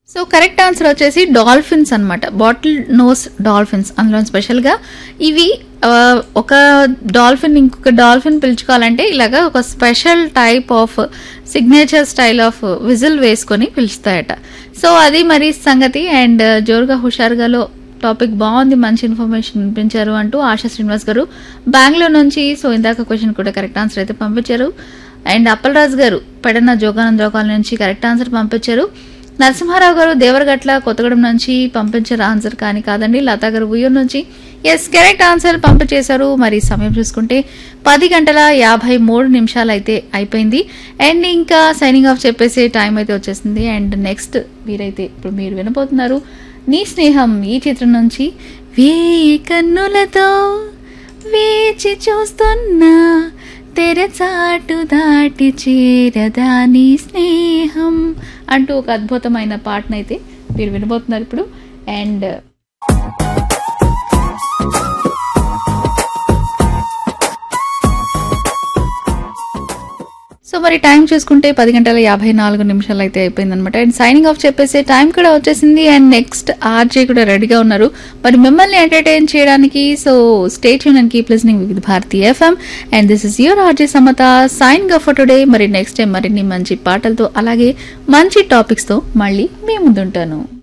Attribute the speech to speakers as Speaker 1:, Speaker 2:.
Speaker 1: so correct answer వచ్చేసి dolphins అన్నమాట bottle nose dolphins అందులో స్పెషల్గా ఇవి ఆ, ఒక డాల్ఫిన్ ఇంకొక డాల్ఫిన్ పిలుచుకోవాలంటే ఇలాగా ఒక special type of signature style of whistle వేసుకొని పిలుస్తాయట సో అది మరి సంగతి అండ్ జోరుగా హుషారుగాలో టాపిక్ బాగుంది మంచి ఇన్ఫర్మేషన్ వినిపించారు అంటూ ఆశా శ్రీనివాస్ గారు బెంగళూరు నుంచి సో ఇందాక క్వశ్చన్ కూడా కరెక్ట్ ఆన్సర్ అయితే పంపించారు అండ్ అప్పలరాజు గారు పెడన్న జోగానందరావు కాలనీ నుంచి కరెక్ట్ ఆన్సర్ పంపించారు నరసింహారావు గారు దేవరగట్ల కొత్తగూడెం నుంచి పంపించారు ఆన్సర్ కానీ కాదండి లతా గారు ఉయ్యూరు నుంచి ఎస్ కరెక్ట్ ఆన్సర్ పంపించేశారు మరి సమయం చూసుకుంటే పది గంటల యాభై మూడు నిమిషాలు అయితే అయిపోయింది అండ్ ఇంకా సైనింగ్ ఆఫ్ చెప్పేసే టైం అయితే వచ్చేసింది అండ్ నెక్స్ట్ మీరైతే ఇప్పుడు మీరు వినబోతున్నారు నీ స్నేహం ఈ చిత్రం నుంచి వేయి కన్నులతో వేచి చూస్తున్నా తెరచాటు దాటి చేరదా నీ స్నేహం అంటూ ఒక అద్భుతమైన పాటనైతే మీరు వినబోతున్నారు ఇప్పుడు అండ్ సో మరి టైం చూసుకుంటే పది గంటల యాభై నాలుగు నిమిషాలు అయితే అయిపోయింది అనమాట అండ్ సైనింగ్ ఆఫ్ చెప్పేసే టైం కూడా వచ్చేసింది అండ్ నెక్స్ట్ ఆర్జే కూడా రెడీగా ఉన్నారు మరి మిమ్మల్ని ఎంటర్టైన్ చేయడానికి సో స్టేట్ యూన్ and keep listening with Bharathi FM and this is your RJ Samatha signing off today మరి నెక్స్ట్ టైం మరిన్ని మంచి పాటలతో అలాగే మంచి టాపిక్స్తో మళ్ళీ మీ ముందుంటాను